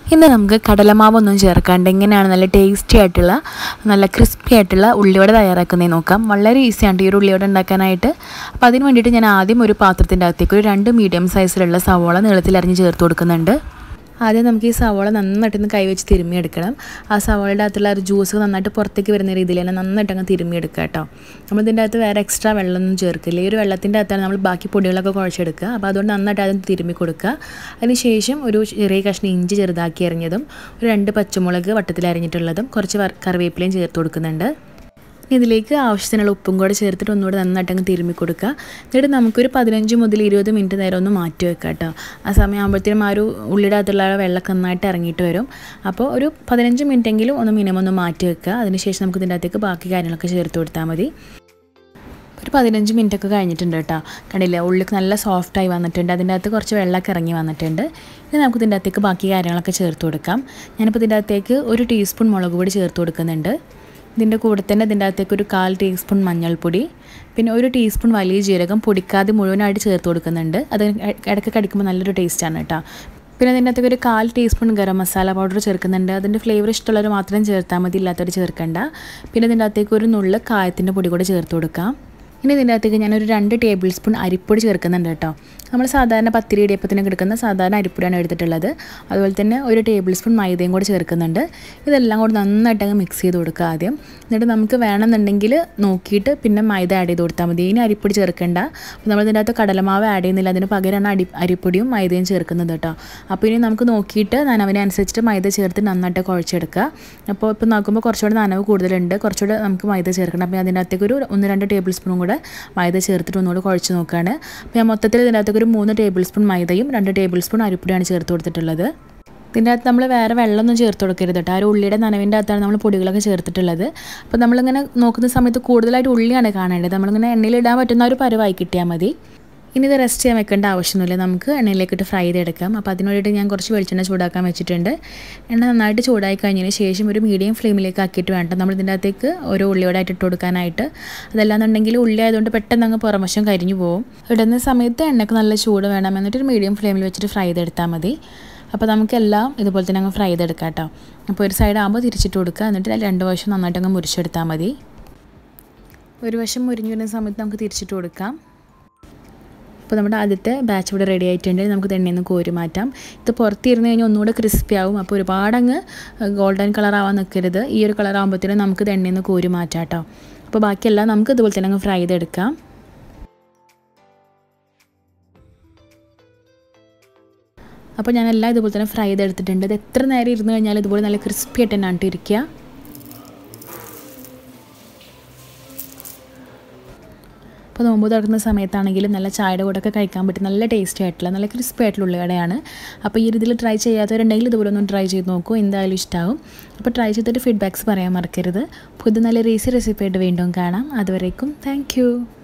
ഇന്ന് നമുക്ക് കടലമാവൊന്നും ചേർക്കാണ്ട് എങ്ങനെയാണ് നല്ല ടേസ്റ്റി ആയിട്ടുള്ള നല്ല ക്രിസ്പി ആയിട്ടുള്ള ഉള്ളിവട തയ്യാറാക്കുന്നത് നോക്കാം വളരെ ഈസിയാണ് ഈ ഒരു ഉള്ളിവട ഉണ്ടാക്കാനായിട്ട് അപ്പോൾ അതിന് വേണ്ടിയിട്ട് ഞാൻ ആദ്യം ഒരു പാത്രത്തിൻ്റെ അകത്തേക്ക് ഒരു രണ്ട് മീഡിയം സൈസിലുള്ള സവോള നീളത്തിൽ അരിഞ്ഞ് ചേർത്ത് കൊടുക്കുന്നുണ്ട് ആദ്യം നമുക്ക് ഈ സവോള നന്നായിട്ടൊന്ന് കൈവച്ച് തിരുമ്മിയെടുക്കണം ആ സവോളയുടെ അകത്തുള്ള ഒരു ജ്യൂസ് നന്നായിട്ട് പുറത്തേക്ക് വരുന്ന രീതിയിൽ തന്നെ നന്നായിട്ട് അങ്ങ് തിരുമ്മിയെടുക്കുക കേട്ടോ നമ്മൾ ഇതിൻ്റെ അകത്ത് വേറെ എക്സ്ട്രാ വെള്ളമൊന്നും ചേർക്കില്ല ഈ ഒരു വെള്ളത്തിൻ്റെ അകത്താണ് നമ്മൾ ബാക്കി പൊടികളൊക്കെ കുഴച്ചെടുക്കുക അപ്പോൾ അതുകൊണ്ട് നന്നായിട്ട് ആദ്യം തിരുമ്മി കൊടുക്കുക അതിനുശേഷം ഒരു ചെറിയ കഷ്ണം ഇഞ്ചി ചെറുതാക്കി അരിഞ്ഞതും ഒരു രണ്ട് പച്ചമുളക് വട്ടത്തിൽ അരിഞ്ഞിട്ടുള്ളതും കുറച്ച് വർ- കറിവേപ്പിലയും ചേർത്ത് കൊടുക്കുന്നുണ്ട് ഇനി ഇതിലേക്ക് ആവശ്യത്തിനുള്ള ഉപ്പും കൂടെ ചേർത്തിട്ട് ഒന്നുകൂടെ നന്നായിട്ട് അങ്ങ് തിരുമ്മി കൊടുക്കുക എന്നിട്ട് നമുക്കൊരു പതിനഞ്ച് മുതൽ ഇരുപത് മിനിറ്റ് നേരം ഒന്ന് മാറ്റി വെക്കാം കേട്ടോ ആ സമയമാകുമ്പോഴത്തേനും ആ ഒരു ഉള്ളിയുടെ അകത്തുള്ള ആ വെള്ളമൊക്കെ നന്നായിട്ട് ഇറങ്ങിയിട്ട് വരും അപ്പോൾ ഒരു പതിനഞ്ച് മിനിറ്റെങ്കിലും ഒന്ന് മിനിമം ഒന്ന് മാറ്റി വെക്കുക അതിനുശേഷം നമുക്ക് ഇതിൻ്റെ അകത്തേക്ക് ബാക്കി കാര്യങ്ങളൊക്കെ ചേർത്ത് കൊടുത്താൽ മതി ഒരു പതിനഞ്ച് മിനിറ്റ് ഒക്കെ കഴിഞ്ഞിട്ടുണ്ട് കേട്ടോ കണ്ടില്ലേ ഉള്ളിക്ക് നല്ല സോഫ്റ്റായി വന്നിട്ടുണ്ട് അതിൻ്റെ അകത്ത് കുറച്ച് വെള്ളമൊക്കെ ഇറങ്ങി വന്നിട്ടുണ്ട് ഇനി നമുക്ക് ഇതിൻ്റെ അകത്തേക്ക് ബാക്കി കാര്യങ്ങളൊക്കെ ചേർത്ത് കൊടുക്കാം ഞാനിപ്പോൾ ഇതിൻ്റെ അകത്തേക്ക് ഒരു ടീസ്പൂൺ മുളക് പൊടി ചേർത്ത് കൊടുക്കുന്നുണ്ട് ഇതിൻ്റെ കൂടെ തന്നെ ഇതിൻ്റെ അകത്തേക്ക് ഒരു കാൽ ടീസ്പൂൺ മഞ്ഞൾപ്പൊടി പിന്നെ ഒരു ടീസ്പൂൺ വലിയ ജീരകം പൊടിക്കാതെ മുഴുവനായിട്ട് ചേർത്ത് കൊടുക്കുന്നുണ്ട് അത് ഇടയ്ക്ക് കടിക്കുമ്പോൾ നല്ലൊരു ടേസ്റ്റാണ് കേട്ടോ പിന്നെ അതിൻ്റെ അകത്തേക്ക് ഒരു കാൽ ടീസ്പൂൺ ഗരം മസാല പൗഡർ ചേർക്കുന്നുണ്ട് അതിൻ്റെ ഫ്ലേവർ ഇഷ്ടമുള്ളവർ മാത്രം ചേർത്താൽ മതി ഇല്ലാത്തവർ ചേർക്കണ്ട പിന്നെ ഇതിൻ്റെ അകത്തേക്ക് ഒരു നുള്ള് കായത്തിൻ്റെ പൊടി കൂടെ ചേർത്ത് കൊടുക്കാം ഇനി ഇതിൻ്റെ അകത്തേക്ക് ഞാനൊരു രണ്ട് ടേബിൾ സ്പൂൺ അരിപ്പൊടി ചേർക്കുന്നുണ്ട് കേട്ടോ നമ്മൾ സാധാരണ പത്തിരി ഇടിയപ്പത്തിനൊക്കെ എടുക്കുന്ന സാധാരണ അരിപ്പൊടിയാണ് എടുത്തിട്ടുള്ളത് അതുപോലെ തന്നെ ഒരു ടേബിൾ സ്പൂൺ മൈദയും കൂടെ ചേർക്കുന്നുണ്ട് ഇതെല്ലാം കൂടി നന്നായിട്ട് അങ്ങ് മിക്സ് ചെയ്ത് കൊടുക്കുക ആദ്യം എന്നിട്ട് നമുക്ക് വേണമെന്നുണ്ടെങ്കിൽ നോക്കിയിട്ട് പിന്നെ മൈദ ആഡ് ചെയ്ത് കൊടുത്താൽ മതി ഇനി അരിപ്പൊടി ചേർക്കേണ്ട അപ്പോൾ നമ്മൾ ഇതിൻ്റെ അകത്ത് കടലമാവ് ആഡ് ചെയ്യുന്നില്ല അതിന് പകരമാണ് അടി അരിപ്പൊടിയും മൈദയും ചേർക്കുന്നത് കേട്ടോ അപ്പോൾ ഇനി നമുക്ക് നോക്കിയിട്ട് നനവിനനുസരിച്ചിട്ട് മൈദ ചേർത്ത് നന്നായിട്ട് കുഴച്ചെടുക്കുക അപ്പോൾ ഇപ്പോൾ നോക്കുമ്പോൾ കുറച്ചുകൂടെ നനവ് കൂടുതലുണ്ട് കുറച്ചുകൂടെ നമുക്ക് മൈദ ചേർക്കണം അപ്പോൾ അതിൻ്റെ അകത്തേക്ക് ഒരു ഒന്ന് രണ്ട് ടേബിൾ സ്പൂണും കൂടെ മൈദ ചേർത്തിട്ട് ഒന്നുകൂടെ കുഴച്ച് നോക്കുകയാണ് അപ്പോൾ ഞാൻ മൊത്തത്തിൽ ഇതിൻ്റെ അകത്തേക്ക് ഒരു മൂന്ന് ടേബിൾ സ്പൂൺ മൈദയും രണ്ട് ടേബിൾ സ്പൂൺ അരിപ്പൊടിയാണ് ചേർത്ത് കൊടുത്തിട്ടുള്ളത് ഇതിൻ്റെ അകത്ത് നമ്മൾ വേറെ വെള്ളമൊന്നും ചേർത്ത് കൊടുക്കരുത് കേട്ടോ ആ ഒരു ഉള്ളിയുടെ നനവിൻ്റെ അകത്താണ് നമ്മൾ പൊടികളൊക്കെ ചേർത്തിട്ടുള്ളത് അപ്പോൾ നമ്മളിങ്ങനെ നോക്കുന്ന സമയത്ത് കൂടുതലായിട്ട് ഉള്ളിയാണ് കാണേണ്ടത് നമ്മളിങ്ങനെ എണ്ണയിലിടാൻ പറ്റുന്ന ഒരു പരുവായി കിട്ടിയാൽ മതി ഇനി ഇത് റെസ്റ്റ് ചെയ്യാൻ വെക്കേണ്ട ആവശ്യമൊന്നുമില്ല നമുക്ക് എണ്ണയിലേക്കിട്ട് ഫ്രൈ ചെയ്തെടുക്കാം അപ്പോൾ അതിന് വേണ്ടിയിട്ട് ഞാൻ കുറച്ച് വെളിച്ചെണ്ണ ചൂടാക്കാൻ വെച്ചിട്ടുണ്ട് എണ്ണ നന്നായിട്ട് ചൂടായി കഴിഞ്ഞതിന് ശേഷം ഒരു മീഡിയം ഫ്ലെയിമിലേക്ക് ആക്കിയിട്ട് വേണ്ട നമ്മൾ ഇതിൻ്റെ അകത്തേക്ക് ഓരോ ഉള്ളിയോടായിട്ട് ഇട്ട് കൊടുക്കാനായിട്ട് അതല്ലാന്നുണ്ടെങ്കിൽ ഉള്ളി ആയതുകൊണ്ട് പെട്ടെന്ന് അങ്ങ് പുറംവശം കരിഞ്ഞു പോകും ഇടുന്ന സമയത്ത് എണ്ണയ്ക്ക് നല്ല ചൂട് വേണം എന്നിട്ട് ഒരു മീഡിയം ഫ്ലെയിമിൽ വെച്ചിട്ട് ഫ്രൈ ചെയ്തെടുത്താൽ മതി അപ്പോൾ നമുക്കെല്ലാം ഇതുപോലെ തന്നെ അങ്ങ് ഫ്രൈ ചെയ്തെടുക്കാം കേട്ടോ അപ്പോൾ ഒരു സൈഡ് ആകുമ്പോൾ തിരിച്ചിട്ട് കൊടുക്കുക എന്നിട്ട് രണ്ട് വശം നന്നായിട്ട് അങ്ങ് മുരിച്ചെടുത്താൽ മതി ഒരു വശം മുരിഞ്ഞു വരുന്ന സമയത്ത് നമുക്ക് തിരിച്ചിട്ട് കൊടുക്കാം അപ്പോൾ നമ്മുടെ ആദ്യത്തെ ബാച്ച് ഇവിടെ റെഡി ആയിട്ടുണ്ട് നമുക്ക് എണ്ണയിൽ നിന്ന് കോരി മാറ്റാം ഇത് പുറത്തിരുന്ന് കഴിഞ്ഞാൽ ഒന്നുകൂടെ ക്രിസ്പി ആവും അപ്പോൾ ഒരുപാട് അങ്ങ് ഗോൾഡൻ കളർ ആവാൻ നിൽക്കരുത് ഈ ഒരു കളർ ആകുമ്പോഴത്തേനും നമുക്ക് ഇത് എണ്ണയിൽ നിന്ന് കോരി മാറ്റാം കേട്ടോ അപ്പോൾ ബാക്കിയെല്ലാം നമുക്ക് ഇതുപോലെ തന്നെ അങ്ങ് ഫ്രൈ ചെയ്തെടുക്കാം അപ്പോൾ ഞാൻ എല്ലാം ഇതുപോലെ തന്നെ ഫ്രൈ ചെയ്തെടുത്തിട്ടുണ്ട് ഇത് എത്ര നേരം ഇരുന്ന് കഴിഞ്ഞാൽ ഇതുപോലെ നല്ല ക്രിസ്പി ആയിട്ട് തന്നെയാണ് ഇരിക്കുക അപ്പോൾ നോമ്പ് തുറക്കുന്ന സമയത്താണെങ്കിലും നല്ല ചായയുടെ കൂടെ ഒക്കെ കഴിക്കാൻ പറ്റും നല്ല ടേസ്റ്റി ആയിട്ടുള്ള നല്ല ക്രിസ്പി ആയിട്ടുള്ള ഉള്ളിവടയാണ് അപ്പോൾ ഈ ഇതിൽ ട്രൈ ചെയ്യാത്തവരുണ്ടെങ്കിൽ ഇതുപോലെ ഒന്ന് ട്രൈ ചെയ്ത് നോക്കൂ എന്തായാലും ഇഷ്ടമാവും അപ്പോൾ ട്രൈ ചെയ്തിട്ട് ഫീഡ്ബാക്ക്സ് പറയാൻ മറക്കരുത് പുതിയ നല്ല റീസി റെസിപ്പി ആയിട്ട് വീണ്ടും കാണാം അതുവരേക്കും താങ്ക്